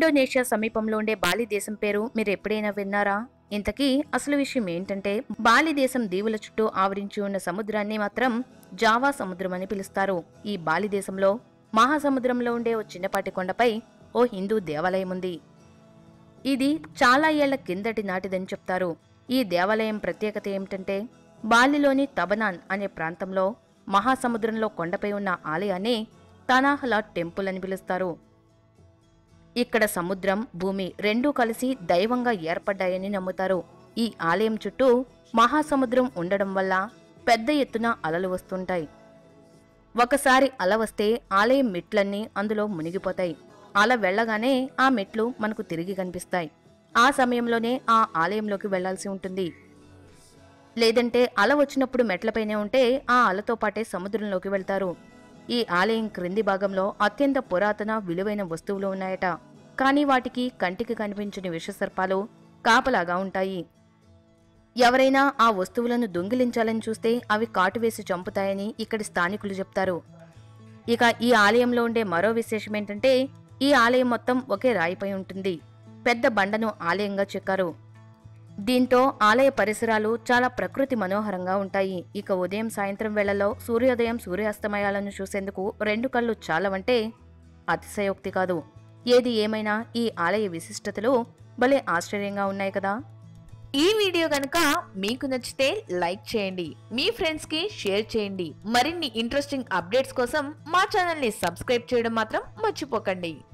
Indonesia సమీపంలో ఉండే Bali దేశం పేరు మీరు ఎప్పుడైనా విన్నారా ఇంతకీ అసలు విషయం ఏంటంటే బాలి దేశం దీవుల చుట్టూ ఆవరించి ఉన్న సముద్రాన్ని మాత్రం జావా సముద్రం అని పిలుస్తారు ఈ బాలి దేశంలో మహాసముద్రంలో ఉండే ఓ చిన్నపాటి కొండపై ఓ హిందూ దేవాలయం ఉంది ఇది చాలా ఏళ్ల కిందటి నాటిదని చెప్తారు ఈ దేవాలయం ప్రత్యేకత ఏమిటంటే బాలిలోని తబనాన్ అనే ప్రాంతంలో మహాసముద్రంలో కొండపై ఉన్న ఆలయాన్ని తనాహ్లా టెంపుల్ అని పిలుస్తారు ఇక్కడ సముద్రం భూమి రెండూ కలిసి దైవంగా ఏర్పడ్డాయని నమ్ముతారు ఈ ఆలయం చుట్టూ మహాసముద్రం ఉండడం వల్ల పెద్ద ఎత్తున అలలు వస్తుంటాయి ఒకసారి అల వస్తే ఆలయం మెట్లన్నీ అందులో మునిగిపోతాయి అల వెళ్ళగానే ఆ మెట్లు మనకు తిరిగి కనిపిస్తాయి ఆ సమయంలోనే ఆ ఆలయంలోకి వెళ్లాల్సి ఉంటుంది లేదంటే అల వచ్చినప్పుడు మెట్లపైనే ఉంటే ఆ అలతో పాటే సముద్రంలోకి వెళ్తారు ఈ ఆలయం క్రింది భాగంలో అత్యంత పురాతన విలువైన వస్తువులు ఉన్నాయట కానీ వాటికి కంటికి కనిపించని విషసర్పాలు కాపలాగా ఉంటాయి ఎవరైనా ఆ వస్తువులను దొంగిలించాలని చూస్తే అవి కాటువేసి చంపుతాయని ఇక్కడి స్థానికులు చెప్తారు ఇక ఈ ఆలయంలో ఉండే మరో విశేషం ఏంటంటే ఈ ఆలయం మొత్తం ఒకే రాయిపై ఉంటుంది పెద్ద బండను ఆలయంగా చెక్కారు దీంతో ఆలయ పరిసరాలు చాలా ప్రకృతి మనోహరంగా ఉంటాయి ఇక ఉదయం సాయంత్రం వేళల్లో సూర్యోదయం సూర్యాస్తమయాలను చూసేందుకు రెండు కళ్ళు చాలవంటే అతిశయోక్తి కాదు ఏది ఏమైనా ఈ ఆలయ విశిష్టతలు భలే ఆశ్చర్యంగా ఉన్నాయి కదా ఈ వీడియో కనుక మీకు నచ్చితే లైక్ చేయండి మీ ఫ్రెండ్స్ కి షేర్ చేయండి మరిన్ని ఇంట్రెస్టింగ్ అప్డేట్స్ కోసం మా ఛానల్ ని సబ్స్క్రైబ్ చేయడం మాత్రం మర్చిపోకండి